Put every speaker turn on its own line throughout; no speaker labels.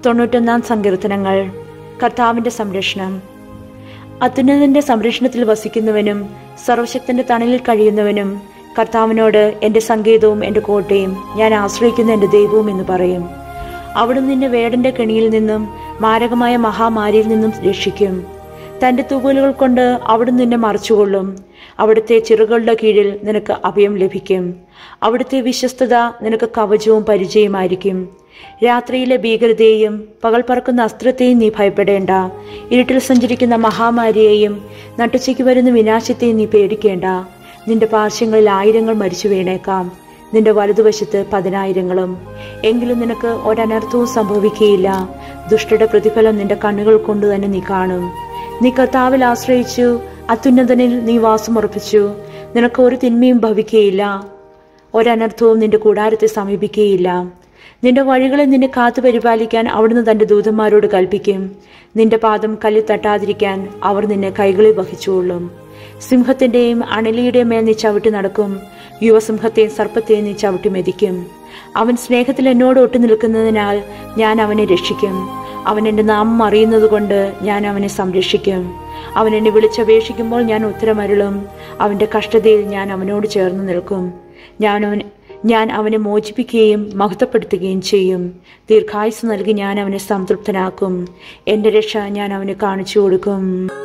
തൊണ്ണൂറ്റൊന്നാം സങ്കീർത്തനങ്ങൾ കർത്താവിന്റെ സംരക്ഷണം അത്യുന്നതന്റെ സംരക്ഷണത്തിൽ വസിക്കുന്നവനും സർവശക്തന്റെ തണലിൽ കഴിയുന്നവനും കർത്താവിനോട് എന്റെ സംഗീതവും എന്റെ കോട്ടയും ഞാൻ ആശ്രയിക്കുന്ന എന്റെ ദൈവവും എന്ന് പറയും അവിടുന്ന് നിന്നെ വേടന്റെ കെണിയിൽ നിന്നും മാരകമായ മഹാമാരിയിൽ നിന്നും രക്ഷിക്കും തന്റെ തൂവലുകൾ കൊണ്ട് അവിടുന്ന് നിന്നെ മറച്ചുകൊള്ളും അവിടുത്തെ ചിറകളുടെ കീഴിൽ നിനക്ക് അഭയം ലഭിക്കും അവിടുത്തെ വിശ്വസ്തത നിനക്ക് കവചവും പരിചയമായിരിക്കും രാത്രിയിലെ ഭീകരതയെയും പകൽ പറക്കുന്ന അസ്ത്രത്തെയും നീ ഭയപ്പെടേണ്ട ഇരുട്ടിൽ സഞ്ചരിക്കുന്ന മഹാമാരിയെയും നട്ടുച്ചയ്ക്ക് വരുന്ന വിനാശത്തെയും നീ പേടിക്കേണ്ട നിന്റെ പാർശ്വങ്ങളിൽ ആയിരങ്ങൾ മരിച്ചു വീണേക്കാം നിന്റെ വലതുവശത്ത് പതിനായിരങ്ങളും എങ്കിലും നിനക്ക് ഒരനർത്ഥവും സംഭവിക്കുകയില്ല ദുഷ്ടയുടെ പ്രതിഫലം നിന്റെ കണ്ണുകൾ കൊണ്ട് തന്നെ നീ കാണും നീ കർത്താവിൽ ആശ്രയിച്ചു അത്യുന്നതനിൽ നീ വാസമുറപ്പിച്ചു നിനക്ക് ഒരു തിന്മയും ഭവിക്കുകയില്ല ഒരനർത്ഥവും നിന്റെ കൂടാരത്തെ സമീപിക്കുകയില്ല നിന്റെ വഴികളെ നിന്നെ കാത്തു പരിപാലിക്കാൻ അവിടുന്ന് തന്റെ ദൂതന്മാരോട് കൽപ്പിക്കും നിന്റെ പാദം കല്ലിൽ തട്ടാതിരിക്കാൻ അവർ നിന്നെ കൈകളിൽ വഹിച്ചുകൊള്ളും സിംഹത്തിന്റെയും അണലിയുടെയും മേൽ നീ ചവിട്ടി നടക്കും യുവസിംഹത്തെയും സർപ്പത്തെയും നീ ചവിട്ടി മെതിക്കും അവൻ സ്നേഹത്തിൽ എന്നോട് ഒട്ടു നിൽക്കുന്നതിനാൽ ഞാൻ അവനെ രക്ഷിക്കും അവൻ എൻ്റെ നാമം അറിയുന്നതുകൊണ്ട് ഞാൻ അവനെ സംരക്ഷിക്കും അവൻ എന്നെ വിളിച്ചപേക്ഷിക്കുമ്പോൾ ഞാൻ ഉത്തരമരുളും അവൻ്റെ കഷ്ടതയിൽ ഞാൻ അവനോട് ചേർന്ന് നിൽക്കും ഞാൻ അവൻ ഞാൻ അവനെ മോചിപ്പിക്കുകയും മഹത്വപ്പെടുത്തുകയും ചെയ്യും ദീർഘായുസ് നൽകി ഞാൻ അവനെ സംതൃപ്തനാക്കും എൻ്റെ രക്ഷ ഞാൻ അവന് കാണിച്ചു കൊടുക്കും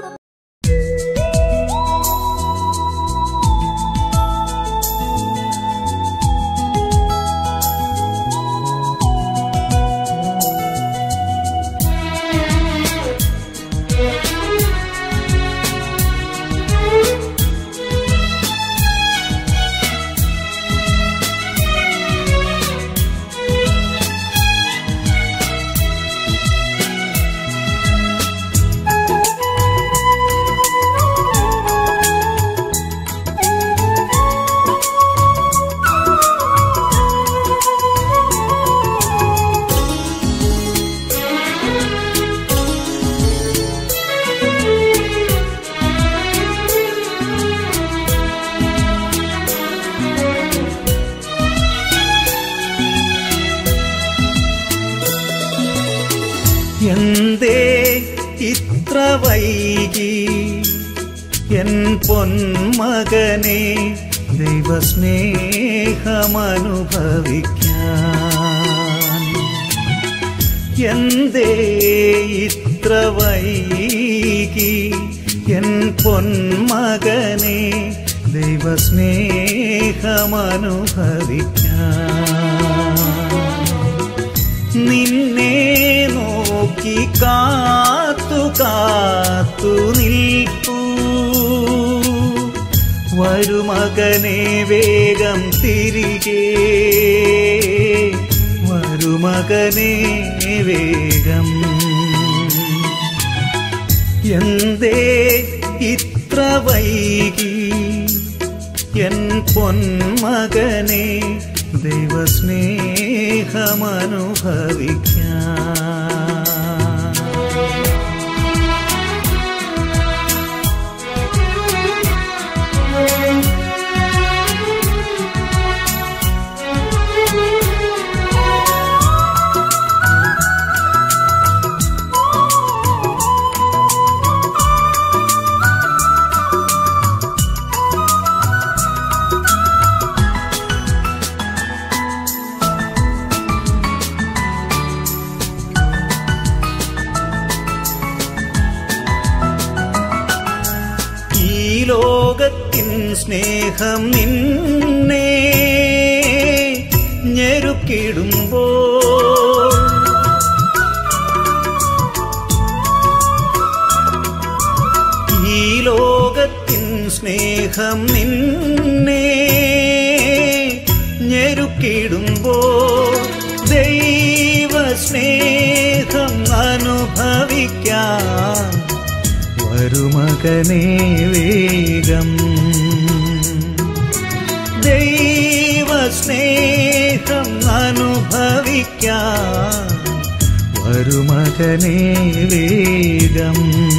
എന്തേ ഇത്ര വൈകി എൻ പൊന്മകനെ ദൈവസ്നേഹമനുഭവിക്കാൻ എന്തേ ഇത്ര വൈകി എൻ പൊന്മകനെ ദൈവസ്നേഹമനുഭവിക്കാൻ നിന്നെ നോക്കി കാത്തു കാത്തു നിൽപ്പൂ വരുമകനെ വേഗം തിരികെ വരുമകനെ വേഗം എന്തേ ഇത്ര വൈകി എൻ പൊന്മകനെ ദൈവസ്നേഹമനുഭവിക്കാൻ ഈ ലോകത്തിൻ സ്നേഹം നിന്നെ ഞെരുക്കിടുമ്പോൾ ഈ ലോകത്തിൻ സ്നേഹം നിന്നെ ഞെരുക്കിടുമ്പോൾ ദൈവ സ്നേഹം അനുഭവിക്കാൻ വരുമകനേ വേഗം ദൈവ സ്നേഹം അനുഭവിക്കാൻ വരുമകനേ വേഗം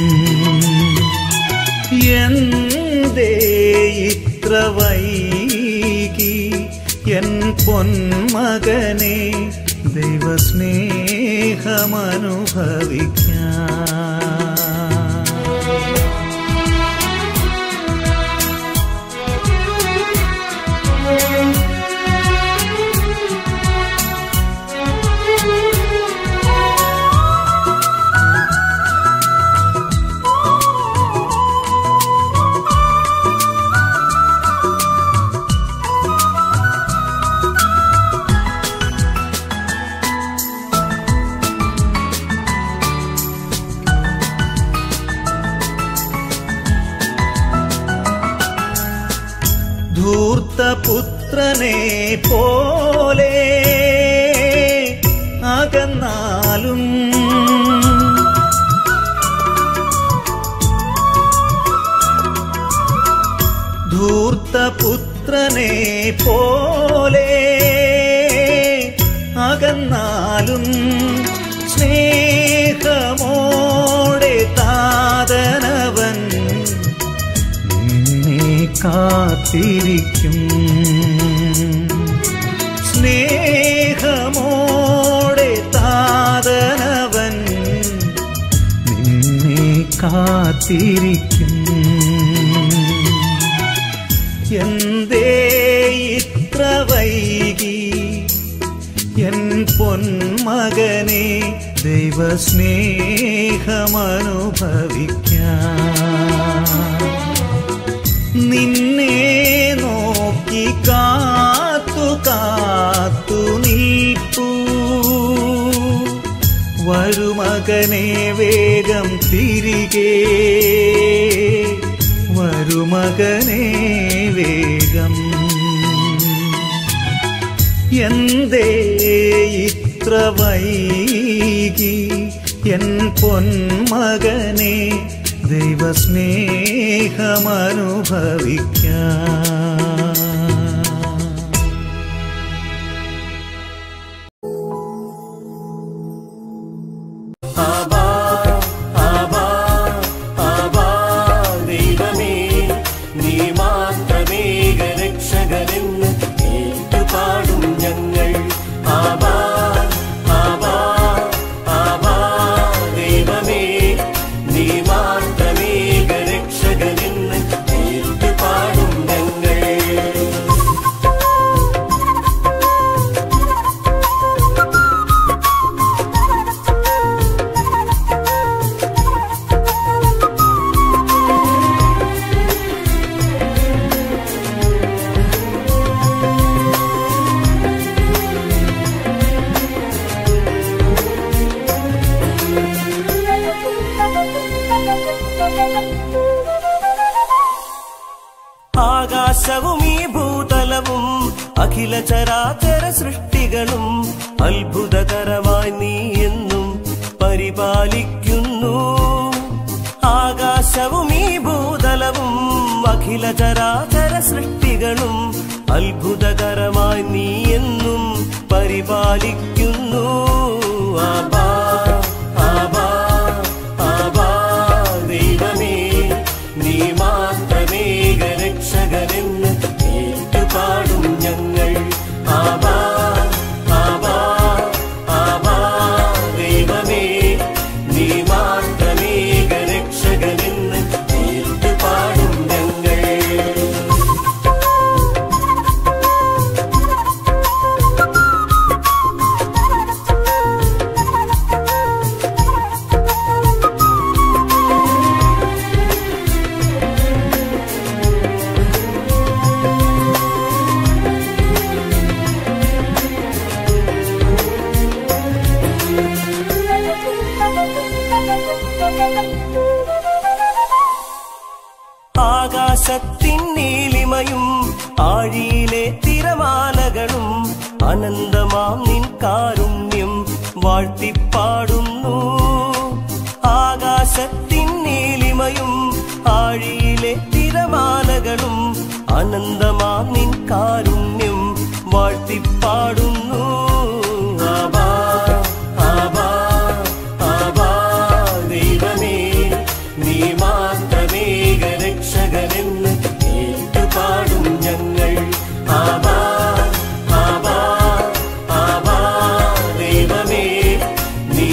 എന്തേ ഇത്ര വൈകി എൻ പൊന്മകനെ ദൈവസ്നേഹമനുഭവിക്കാൻ ധൂർത്തപുത്രനെ പോലെ അകന്നാലും ധൂർത്തപുത്രനെ പോലെ അകന്നാലും സ്നേഹമോടെ താതനവൻ നിന്നെ കാത്തിരിക്കും സ്നേഹമോടെ താതനവൻ നിന്നെ കാത്തിരിക്കും എന്തേ ഇത്ര വൈകി എൻ പൊന്മകനെ ദൈവസ്നേഹമനുഭവിക്കാം നിന്നെ നോക്കി കാത്തു കാത്തു നിൽപ്പൂ വരുമകനെ വേഗം തിരികെ വരുമകനെ വേഗം എന്തേ ഇത്ര വൈകി എൻ പൊന്മകനെ ദൈവസ്നേഹമനുഭവിക്കാം
ആബാ ആബാ ആബാ ദൈവമേ നീ മാത്രമേക രക്ഷകനെന്ന് ഏറ്റുപാടും ഞങ്ങൾ ആബാ ആബാ ആബാ ദൈവമേ നീ മാത്രമേക രക്ഷകനെന്ന് ഏറ്റുപാടും ഞങ്ങൾ ആകാശവും ഈ ഭൂതലവും അഖില ചരാചര സൃഷ്ടികളും അത്ഭുതകരമായി നീ എന്നും പരിപാലിക്കുന്നു ആകാശവും ഈ ഭൂതലവും അഖില ചരാചര സൃഷ്ടികളും അത്ഭുതകരമായി നീ എന്നും പരിപാലിക്കുന്നു ആബാ ആബാ ആബാ ദൈവമേ നീ മാത്രമേക രക്ഷകനെന്ന് ഏറ്റുപാടും ഞങ്ങൾ ആബാ ആബാ ആബാ ദൈവമേ നീ മാത്രമേക രക്ഷകനെന്ന് ഏറ്റുപാടും ഞങ്ങൾ ആകാശത്തിൻ നീലിമയും ആഴിയിലെ തിരമാലകളും അനന്തമാം നിൻ കാരുണ്യം വാഴ്ത്തിപ്പാടുന്നു ആകാശത്തിൻ നീലിമയും ആഴിയിലെ തിരമാലകളും അനന്തമാം നിൻ കാരുണ്യം വാഴ്ത്തിപ്പാടുന്നു ആബാ ആബാ ആബാ ദൈവമേ നീ മാത്രമേക രക്ഷകനെന്ന് ഏറ്റുപാടും ഞങ്ങൾ ആബാ ആബാ ആബാ ദൈവമേ നീ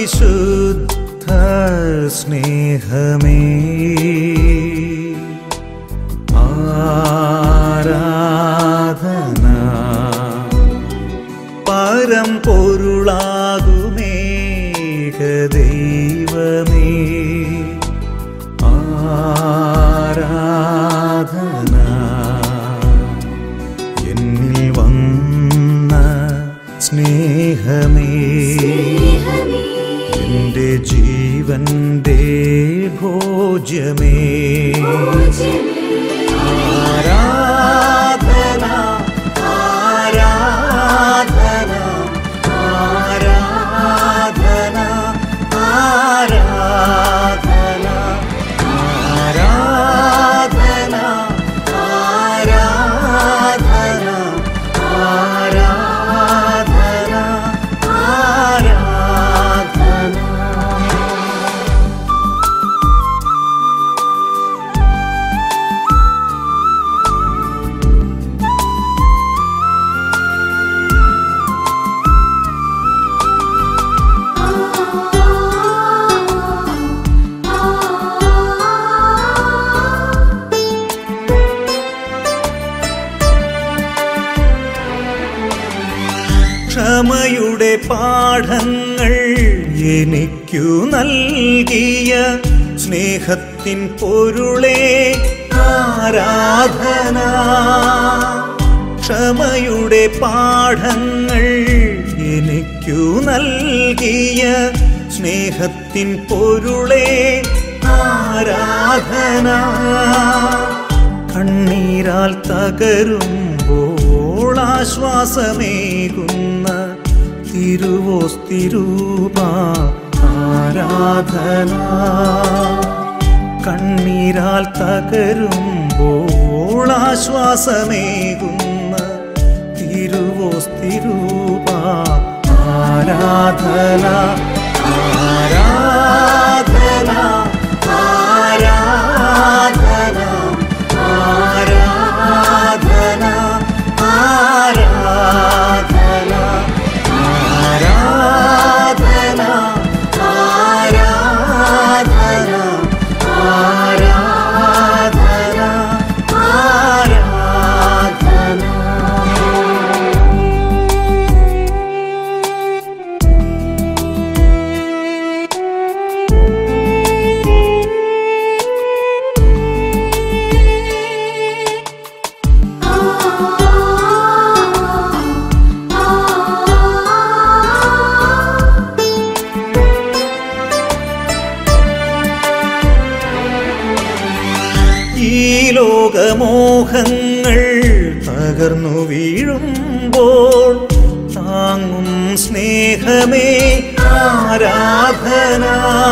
പരിശുദ്ധ സ്നേഹമേ ആരാധന പരം പൊരുളാകുമേക ദൈവമേ ആരാധന എന്നിൽ വന്ന സ്നേഹമേ എൻ്റെ ജീവന്റെ ഭോജ്യമേ ആരാധന ആരാധന ആരാധന ആരാധന ആരാധന ആരാധന ആരാധന ആരാധന ക്ഷമയുടെ പാഠങ്ങൾ എനിക്കു നൽകിയ സ്നേഹത്തിൻ പൊരുളേ ആരാധന ക്ഷമയുടെ പാഠങ്ങൾ എനിക്കു നൽകിയ സ്നേഹത്തിൻ പൊരുളേ ആരാധന കണ്ണീരാൽ തകരുമ്പോൾ ആശ്വാസമേകുന്ന തിരുവോസ്തിരൂപ ആരാധന കണ്ണീരാൽ തകരുമ്പോൾ ആശ്വാസമേകുന്ന തിരുവോസ്തിരൂപ ആരാധന ആരാധന ആരാധന ആരാധന ആരാധന ആരാധന ആരാധന ആരാധന ആരാധന ഈ ലോകമോഹങ്ങൾ തകർന്നു വീഴുമ്പോൾ താങ്ങും സ്നേഹമേ ആരാധന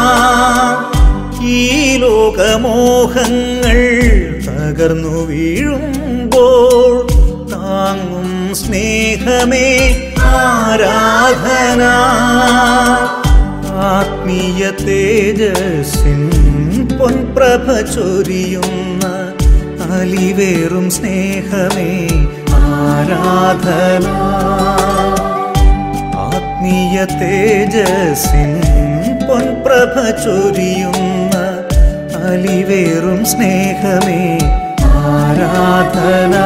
ഈ ലോകമോഹങ്ങൾ തകർന്നു വീഴുമ്പോൾ താങ്ങും സ്നേഹമേ ആരാധന ആത്മീയ തേജസ്സിൻ പൊൻപ്രഭ ചൊരിയുന്ന അലിവേറും സ്നേഹമേ ആരാധന ആത്മീയ തേജസ്സിൻ പൊൻപ്രഭ ചൊരിയുന്ന അലിവേറും സ്നേഹമേ ആരാധന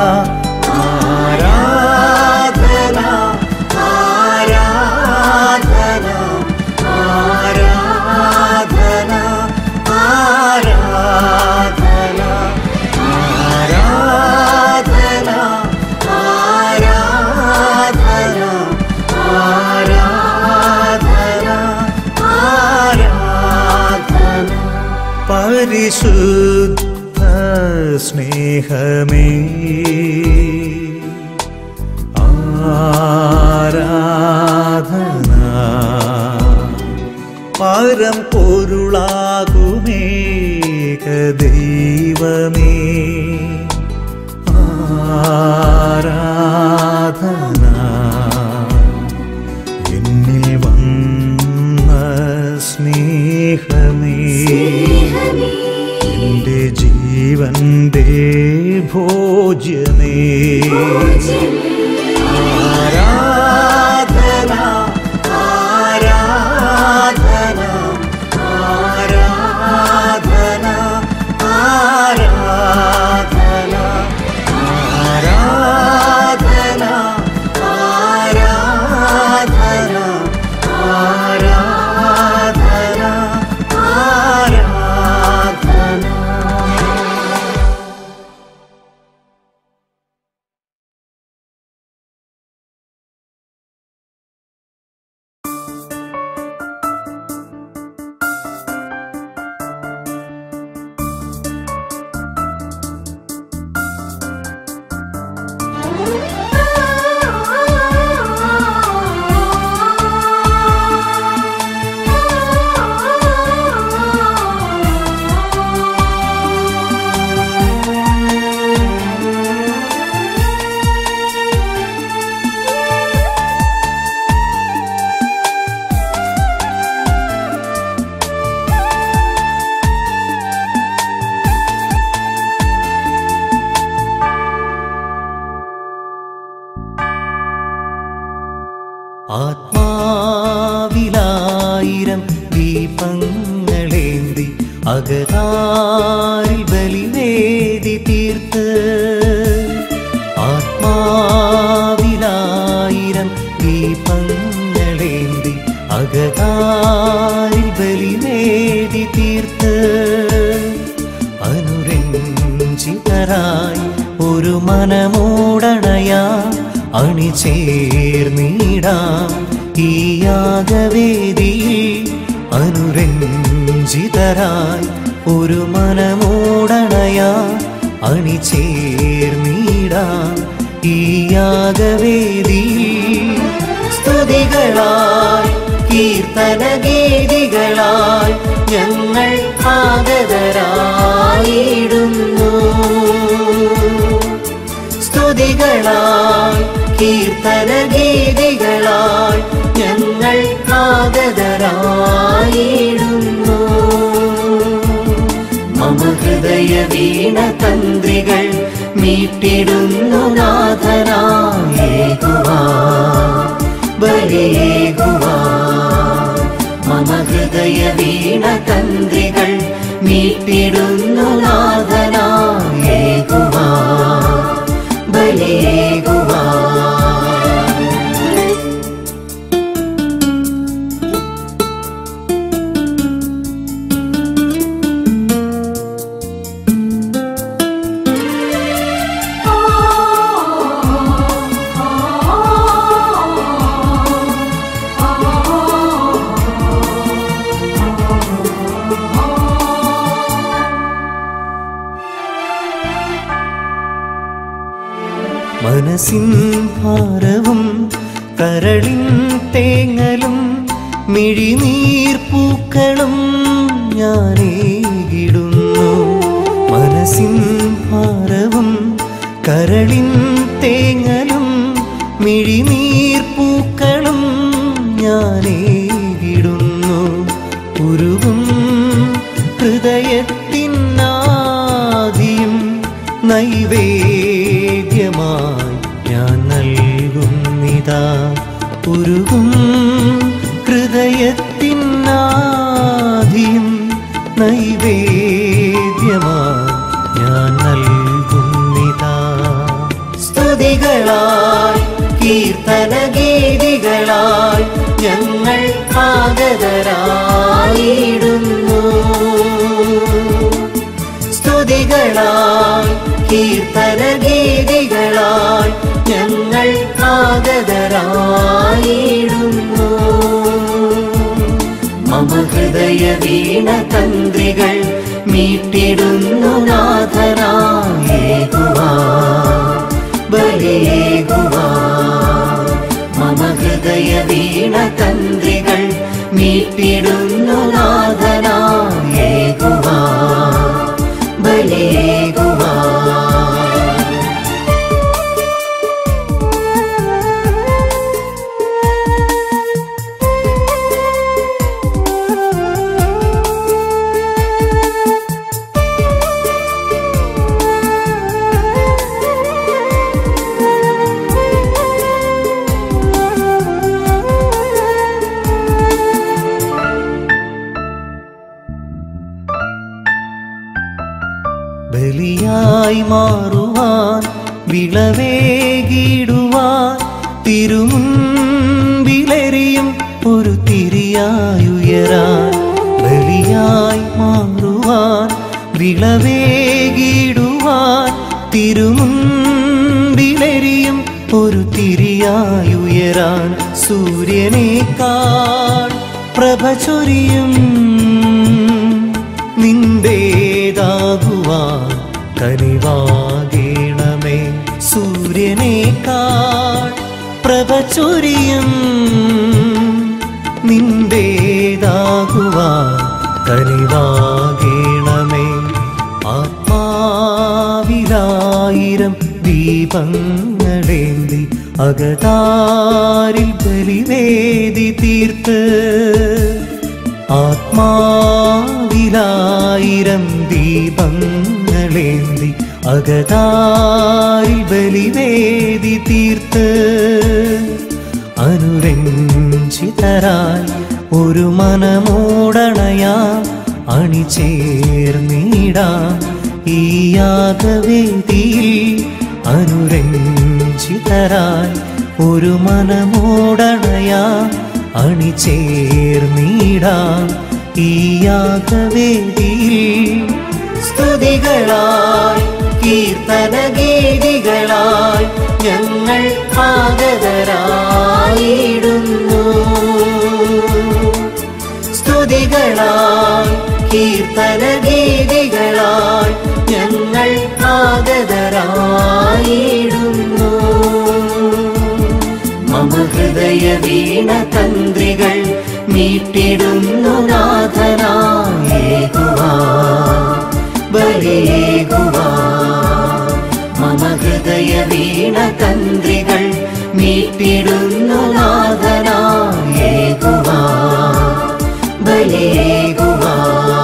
ആരാധന ആരാധന ആരാധന ആരാധന ആരാധന ആരാധന ആരാധന ആരാധന പരിശുദ്ധ സ്നേഹമേ ആരാധന പരം പൊരുളാകുമേക ദൈവമേ ആരാധന എന്നിൽ വന്ന സ്നേഹമേ എൻ്റെ ജീവന്റെ ഭോജ്യമേ ആരാധന ആരാധന ആത്മാവിലായിരം ദീപങ്ങളേന്തി അകതാരിൽ ബലിവേദി തീർത്ത് ആത്മാവിലായിരം ദീപങ്ങളേന്തി അകതാരിൽ ബലിവേദി തീർത്ത് അനുരഞ്ജിതരായി ഒരു മനമോടണയാ അണിചേർന്നിടാം ഈ യാഗവേദിയിൽ അനുരഞ്ജിതരായി ഒരു മനമോടണയാ അണിചേർന്നിടാം ഈ യാഗവേദിയിൽ സ്തുതികളായി കീർത്തനഗീതികളായി ഞങ്ങൾ ആഗതരായിടുന്നു സ്തുതികളായി കീർത്തനഗീതികളായി ഞങ്ങൾ ആഗതരായിടുന്നു മമ ഹൃദയ വീണ തന്ത്രികൾ മീട്ടിടുന്നു നാഥനായേകുവാ ബലിയേകുവാ മമ ഹൃദയ വീണ തന്ത്രികൾ മീട്ടിടുന്നു നാഥനായേകുവാ ബലിയേകുവാ മനസ്സിൻ ഭാരവും കരളിൻ തേങ്ങലും മിഴിനീർപ്പൂക്കളും ഞാനേകിടുന്നു മനസ്സിൻ ഭാരവും കരളിൻ തേങ്ങലും മിഴിനീർപ്പൂക്കളും ഞാനേകിടുന്നു ഉരുവും ഹൃദയത്തിനാദിയും നൈവേദ്യമായി ഞാൻ നൽകുന്നിതാ ഉരുകും ഹൃദയത്തിനാദിയും നൈവേദ്യമായി ഞാൻ നൽകുന്നിതാ സ്തുതികളായി കീർത്തനഗീതികളായി ഞങ്ങൾ ആഗതരായിടുന്നു സ്തുതികളായി കീർത്തനഗീതികളായി ഞങ്ങൾ ആഗതരായിടുന്നു മമ ഹൃദയ വീണ തന്ത്രികൾ മീട്ടിടുന്നു നാഥനായേകുവാ ബലിയേകുവാ മമ ഹൃദയ വീണ തന്ത്രികൾ മീട്ടിടുന്നു നാഥനായേകുവാ ബലിയേകുവാ ബലിയായി മാറുവാൻ വിളവേകിടുവാൻ തിരുമുൻപിലെറിയും ഒരു തിരിയായുയരാൻ ബലിയായി മാറുവാൻ വിളവേകിടുവാൻ തിരുമുൻപിലെറിയും ഒരു തിരിയായുയരാൻ സൂര്യനേക്കാൾ പ്രഭ ചൊരിയും നിന്റേതാകുവാൻ കനിവാകേണമേ സൂര്യനേക്കാൾ പ്രഭ ചൊരിയും നിന്റേതാകുവാൻ കനിവാകേണമേ ആത്മാവിലായിരം ദീപങ്ങളേന്തി അകതാരിൽ ബലിവേദി തീർത്ത് ആത്മാവിലായിരം ദീപങ്ങളേന്തി അകതാരിൽ ബലിവേദി തീർത്ത് അനുരഞ്ജിതരായി ഒരു മനമോടണയാം അണിചേർന്നിടാം ഈ യാഗവേദിയിൽ അനുരഞ്ജിതരായി ഒരു മനമോടണയാം അണിചേർന്നിടാം ഈ യാഗവേദിയിൽ സ്തുതികളായി കീർത്തനഗീതികളായി ഞങ്ങൾ ആഗതരായിടുന്നു സ്തുതികളായി കീർത്തനഗീതികളായി ഞങ്ങൾ ആഗതരായിടുന്നു മമ ഹൃദയ വീണ തന്ത്രികൾ മീട്ടിടുന്നു നാഥനായേകുവാ ബലിയേകുവാ മമ ഹൃദയ വീണ തന്ത്രികൾ മീട്ടിടുന്നു നാഥനായേകുവാ ബലിയേകുവാ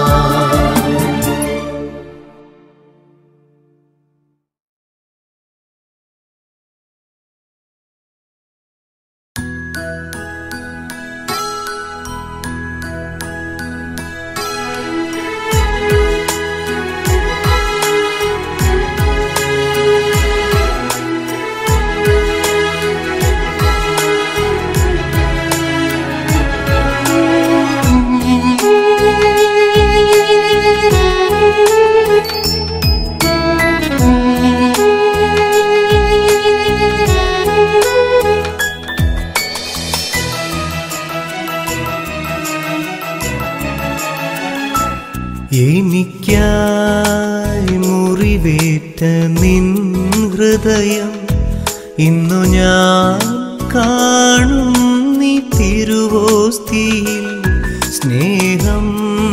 എനിക്കായി മുറിവേറ്റ നിൻ ഹൃദയം ഇന്നു ഞാൻ കാണും നീ തിരുവോസ്തിയിൽ സ്നേഹം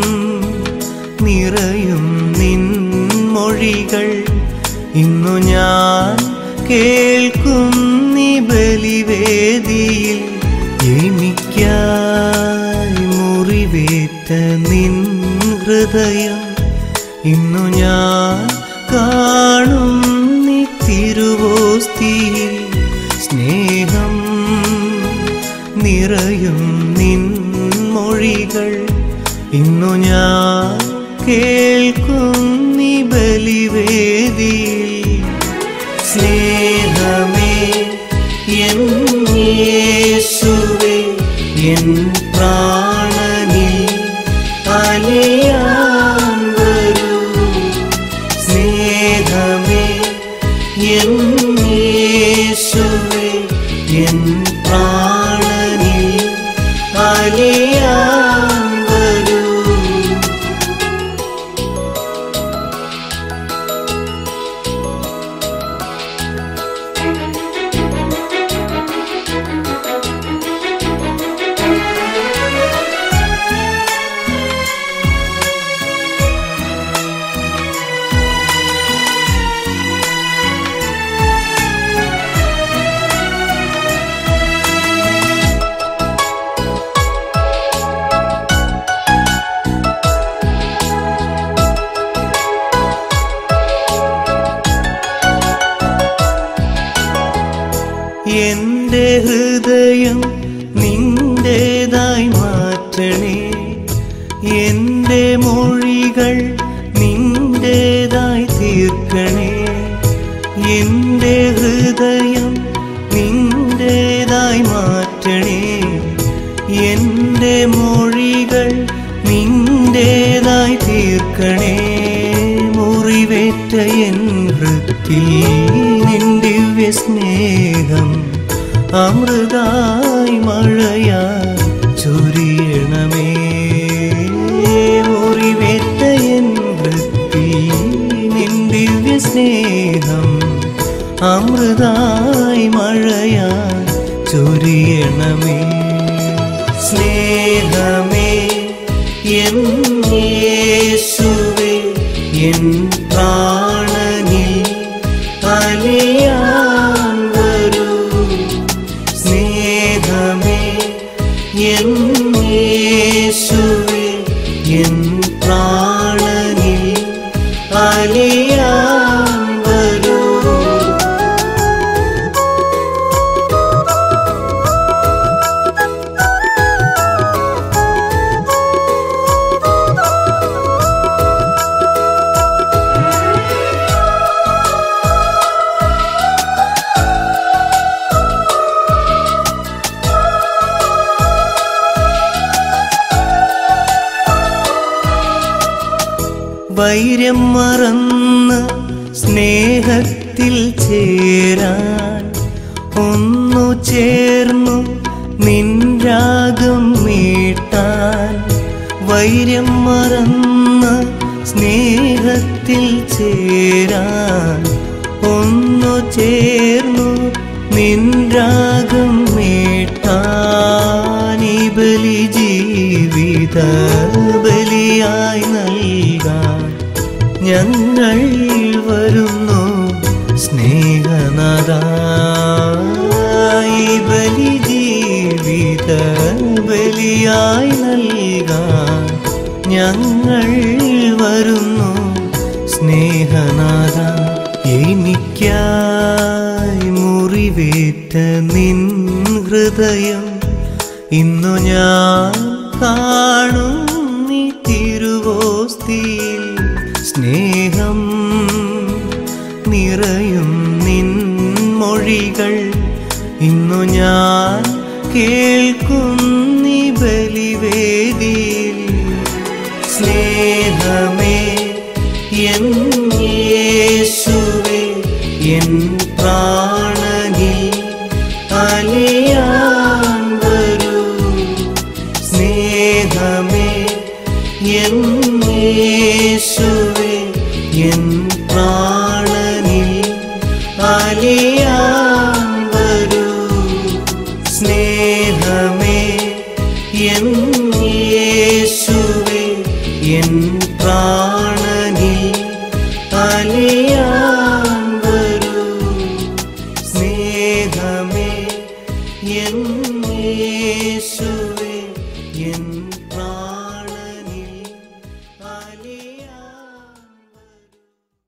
നിറയും നിൻ മൊഴികൾ ഇന്നു ഞാൻ കേൾക്കും നീ ബലിവേദിയിൽ എനിക്കായി മുറിവേറ്റ നിൻ ഹൃദയം ഇന്നു ഞാൻ കാണും നീ തിരുവോസ്തിയിൽ സ്നേഹം നിറയും നിൻ മൊഴികൾ ഇന്നു ഞാൻ കേൾക്കും നീ ബലിവേദിയിൽ സ്നേഹമേ എൻ യേശുവേ എൻ പ്രാണനിൽ അലിയാൻ വരൂ സ്നേഹമേ എൻ യേശുവേ എൻ പ്രാണനിൽ അലിയാൻ വരൂ എന്റെ ഹൃദയം നിന്റേതായി മാറ്റണേ എന്റെ മൊഴികൾ നിന്റേതായി തീർക്കണേ എന്റെ ഹൃദയം നിന്റേതായി മാറ്റണേ എന്റെ മൊഴികൾ നിന്റേതായി തീർക്കണേ മുറിവേറ്റ എൻ വൃത്തിൽ നിൻ ദിവ്യ സ്നേഹം അമൃതായി മഴയായി ചൊരിയണമേ മുറിവേറ്റ എൻ വൃത്തിൽ നിൻ ദിവ്യ സ്നേഹം അമൃതായി മഴയായി ചൊരിയണമേ സ്നേഹമേ എൻ യേശുവേ എൻ പ്രാണനിൽ അലിയാൻ വരൂ സ്നേഹമേ എൻ യേശുവേ എൻ പ്രാണനിൽ അലിയാൻ വരൂ വൈര്യം മറന്ന് സ്നേഹത്തിൽ ചേരാൻ ഒന്നു ചേർന്നു നിൻരാഗം മീട്ടാൻ വൈര്യം മറന്ന് സ്നേഹത്തിൽ ചേരാൻ ഒന്നു ചേർന്നു നിൻരാഗം മീട്ടാൻ ഈ ബലി ജീവിത ബലിയായി നൽകാൻ ഞങ്ങൾ വരുന്നു സ്നേഹനാദായി ബലി ജീവിത ബലിയായി നൽകാൻ ഞങ്ങൾ വരുന്നു സ്നേഹനാദ എനിക്കായി മുറിവേറ്റ നിൻ ഹൃദയം ഇന്നു ഞാൻ കാണും നീ തിരുവോസ്തിയിൽ സ്നേഹം നിറയും നിൻ മൊഴികൾ ഇന്നു ഞാൻ കേൾക്കും നീ ബലിവേദിയിൽ സ്നേഹമേ എൻ യേശുവേ എൻ പ്രാണനിൽ അലിയാൻ വരൂ സ്നേഹമേ എൻ യേശുവേ എൻ പ്രാണനിൽ അലിയാൻ വരൂ സ്നേഹമേ എൻ യേശുവേ എൻ പ്രാണനിൽ അലിയാൻ വരൂ സ്നേഹമേ എൻ യേശുവേ എൻ പ്രാണനിൽ അലിയാൻ വരൂ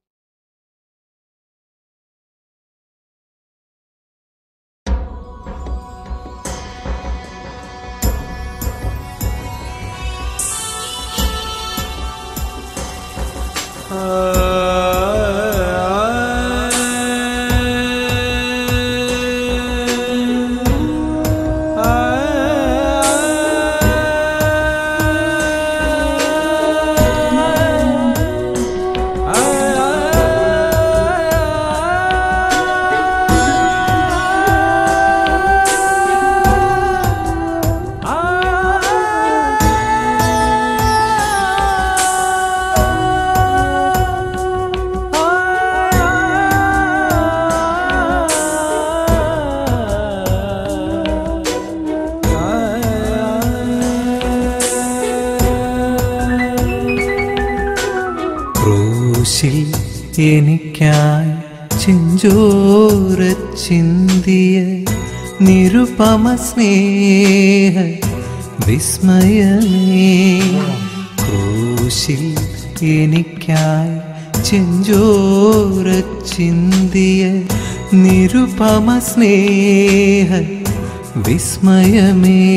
ക്രൂശിൽ എനിക്കായി ചെഞ്ചോര ചിന്തിയ നിരുപമ സ്നേഹ വിസ്മയമേ ക്രൂശിൽ എനിക്കായി ചെഞ്ചോര ചിന്തിയ നിരുപമ സ്നേഹ വിസ്മയമേ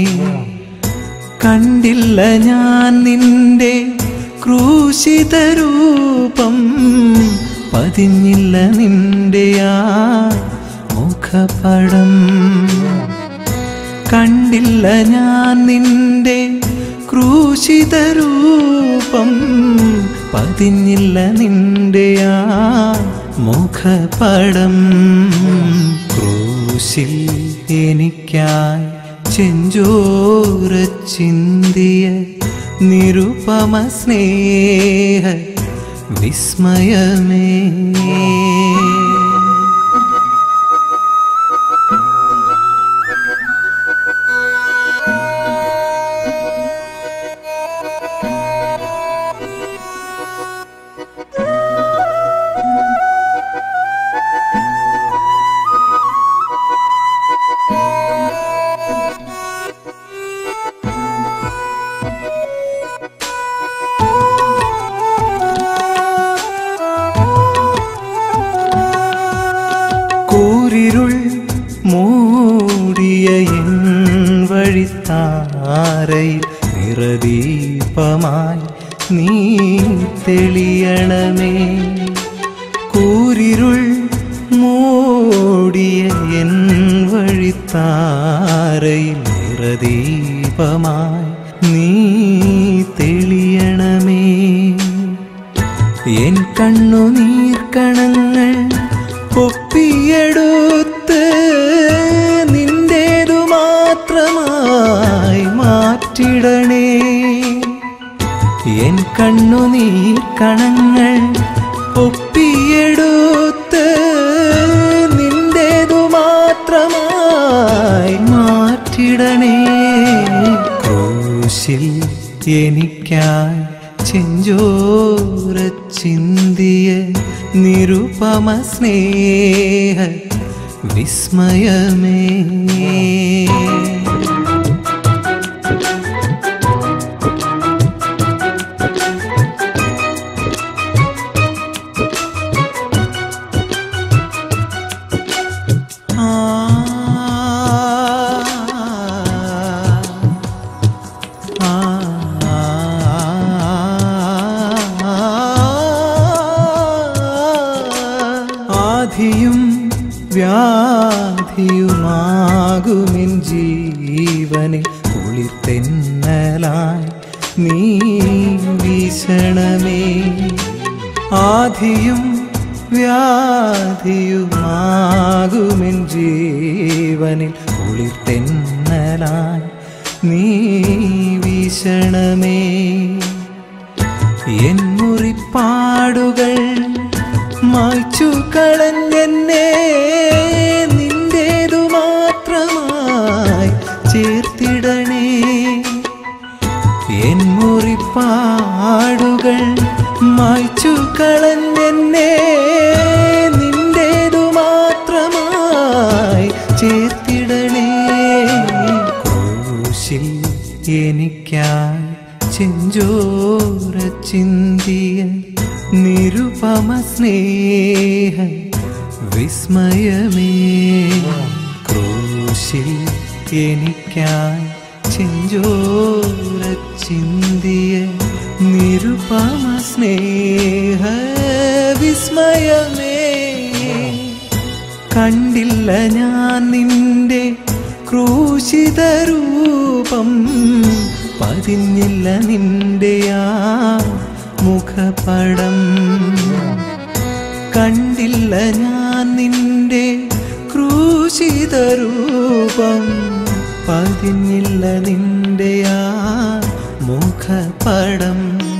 കണ്ടില്ല ഞാൻ നിന്റെ ക്രൂശിത രൂപം പതിഞ്ഞില്ല നിന്റെ ആ മുഖപടം കണ്ടില്ല ഞാൻ നിന്റെ ക്രൂശിത രൂപം പതിഞ്ഞില്ല നിന്റെ ആ മുഖപടം ക്രൂശിൽ എനിക്കായി ചെഞ്ചോര ചിന്തിയ നിരുപമ സ്നേഹ വിസ്മയമേ കൂരിരുൾ മൂടിയ എൻ വഴിത്താരയിൽ നിറദീപമായി നീ തെളിയണമേ കൂരിരുൾ മൂടിയ എൻ വഴിത്താരയിൽ നിറദീപമായി നീ തെളിയണമേ എൻ കണ്ണുനീർക്കണങ്ങൾ ഒപ്പിയെടുത്ത് നിന്റേതു മാത്രമായി മാറ്റിടണേ എൻ കണ്ണുനീർക്കണങ്ങൾ ഒപ്പിയെടുത്ത് നിന്റേതു മാത്രമായി മാറ്റിടണേ ക്രൂശിൽ എനിക്കായി ചെഞ്ചോര ചിന്തിയ നിരുപമ സ്നേഹ വിസ്മയമേ ആധിയും വ്യാധിയുമാകുമെൻ ജീവനെ കുളിർത്തെന്നലായി നീ വീശണമേ ആധിയും വ്യാധിയുമാകുമെൻ ജീവനിൽ കുളിർത്തെന്നലായി നീ വീശണമേ എൻ മുറിപ്പാടുകൾ മായ്ച്ചു കളഞ്ഞെന്നെ നിന്റേതു മാത്രമായി ചേർത്തിടണേ എൻ മുറിപ്പാടുകൾ മായ്ച്ചു കളഞ്ഞെന്നെ നിന്റേതു മാത്രമായി ചേർത്തിടണേ ക്രൂശിൽ എനിക്കായി ചെഞ്ചോര ചിന്തിയ നിരുപമ സ്നേഹ വിസ്മയമേ ക്രൂശിൽ എനിക്കായി ചെഞ്ചോര ചിന്തിയ നിരുപമ സ്നേഹ വിസ്മയമേ കണ്ടില്ല ഞാൻ നിന്റെ ക്രൂശിത രൂപം പതിഞ്ഞില്ല നിന്റെ ആ മുഖപടം കണ്ടില്ല ഞാൻ നിന്റെ ക്രൂശിത രൂപം പതിഞ്ഞില്ല നിന്റെ ആ മുഖപടം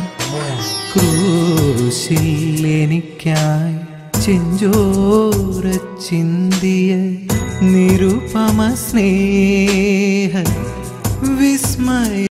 ക്രൂശിൽ എനിക്കായി ചെഞ്ചോര ചിന്തിയ നിരുപമ സ്നേഹ വിസ്മയ